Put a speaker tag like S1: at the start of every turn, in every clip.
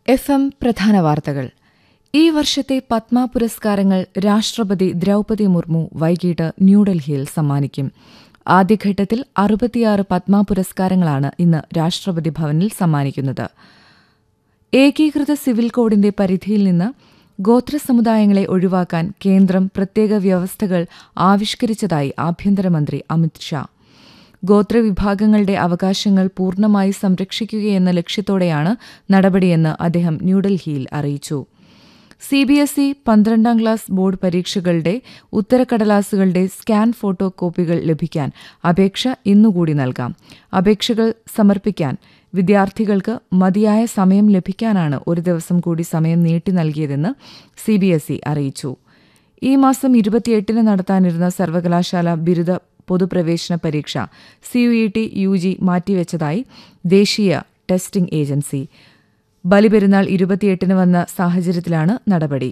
S1: F M പ്രധാന വാർത്തകൾ ഈ വർഷത്തെ പത്മ പുരസ്കാരങ്ങൾ രാഷ്ട്രപതി ദ്രൗപതി മുർമു വൈകിട്ട് ന്യൂഡൽഹിയിൽ സമ്മാനിക്കും ആദ്യഘട്ടത്തിൽ അറുപത്തിയാറ് പത്മ പുരസ്കാരങ്ങളാണ് ഇന്ന് രാഷ്ട്രപതി ഭവനിൽ സമ്മാനിക്കുന്നത് ഏകീകൃത സിവിൽ കോഡിന്റെ പരിധിയിൽ നിന്ന് ഗോത്ര സമുദായങ്ങളെ ഒഴിവാക്കാൻ കേന്ദ്രം പ്രത്യേക വ്യവസ്ഥകൾ ആവിഷ്കരിച്ചതായി ആഭ്യന്തരമന്ത്രി അമിത് ഷാ ഗോത്രവിഭാഗങ്ങളുടെ അവകാശങ്ങൾ പൂർണ്ണമായി സംരക്ഷിക്കുകയെന്ന ലക്ഷ്യത്തോടെയാണ് നടപടിയെന്ന് അദ്ദേഹം ന്യൂഡൽഹിയിൽ അറിയിച്ചു സി ബി എസ് ഇ പന്ത്രണ്ടാം ക്ലാസ് ബോർഡ് പരീക്ഷകളുടെ ഉത്തരക്കടലാസുകളുടെ സ്കാൻ ഫോട്ടോ കോപ്പികൾ ലഭിക്കാൻ അപേക്ഷ ഇന്നുകൂടി നൽകാം അപേക്ഷകൾ സമർപ്പിക്കാൻ വിദ്യാർത്ഥികൾക്ക് മതിയായ സമയം ലഭിക്കാനാണ് ഒരു ദിവസം കൂടി സമയം നീട്ടി നൽകിയതെന്ന് സി ബി എസ് ഇ അറിയിച്ചു ഈ മാസം ഇരുപത്തിയെട്ടിന് നടത്താനിരുന്ന സർവകലാശാല ബിരുദ പൊതുപ്രവേശന പരീക്ഷ സിയുഇടി യു ജി മാറ്റിവെച്ചതായി ദേശീയ ടെസ്റ്റിംഗ് ഏജൻസി ബലിപെരുന്നാൾ ഇരുപത്തിയെട്ടിന് വന്ന സാഹചര്യത്തിലാണ് നടപടി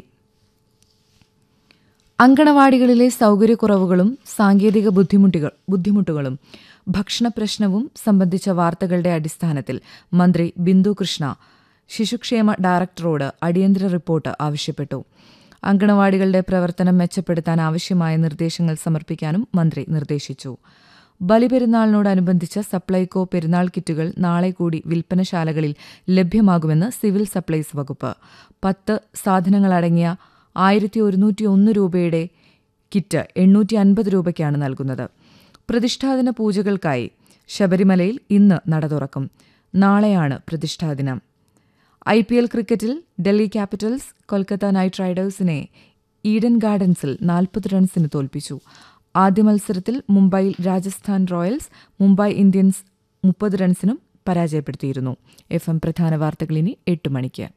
S1: അങ്കണവാടികളിലെ സൗകര്യക്കുറവുകളും സാങ്കേതിക ബുദ്ധിമുട്ടുകൾ ബുദ്ധിമുട്ടുകളും ഭക്ഷണപ്രശ്നവും സംബന്ധിച്ച വാർത്തകളുടെ അടിസ്ഥാനത്തിൽ മന്ത്രി ബിന്ദു കൃഷ്ണ ശിശുക്ഷേമ ഡയറക്ടറോട് അടിയന്തര റിപ്പോർട്ട് ആവശ്യപ്പെട്ടു അങ്കണവാടികളുടെ പ്രവർത്തനം മെച്ചപ്പെടുത്താൻ ആവശ്യമായ നിർദ്ദേശങ്ങൾ സമർപ്പിക്കാനും മന്ത്രി നിർദ്ദേശിച്ചു ബലിപെരുന്നാളിനോടനുബന്ധിച്ച സപ്ലൈകോ പെരുന്നാൾ കിറ്റുകൾ നാളെ കൂടി വിൽപ്പനശാലകളിൽ ലഭ്യമാകുമെന്ന് സിവിൽ സപ്ലൈസ് വകുപ്പ് പത്ത് സാധനങ്ങളടങ്ങിയ ആയിരത്തി ഒരുന്നൂറ്റി ഒന്ന് രൂപയുടെ കിറ്റ് എണ്ണൂറ്റി അൻപത് രൂപയ്ക്കാണ് നൽകുന്നത് പ്രതിഷ്ഠാദിന പൂജകൾക്കായി ശബരിമലയിൽ ഇന്ന് നട തുറക്കും നാളെയാണ് പ്രതിഷ്ഠാദിനം ഐ പി എൽ ക്രിക്കറ്റിൽ ഡൽഹി ക്യാപിറ്റൽസ് കൊൽക്കത്ത നൈറ്റ് റൈഡേഴ്സിനെ ഈഡൻ ഗാർഡൻസിൽ നാൽപ്പത് റൺസിന് തോൽപ്പിച്ചു ആദ്യ മത്സരത്തിൽ മുംബൈയിൽ രാജസ്ഥാൻ റോയൽസ് മുംബൈ ഇന്ത്യൻസ് മുപ്പത് റൺസിനും പരാജയപ്പെടുത്തിയിരുന്നു എഫ് എം പ്രധാന വാർത്തകൾ ഇനി എട്ട് മണിക്ക്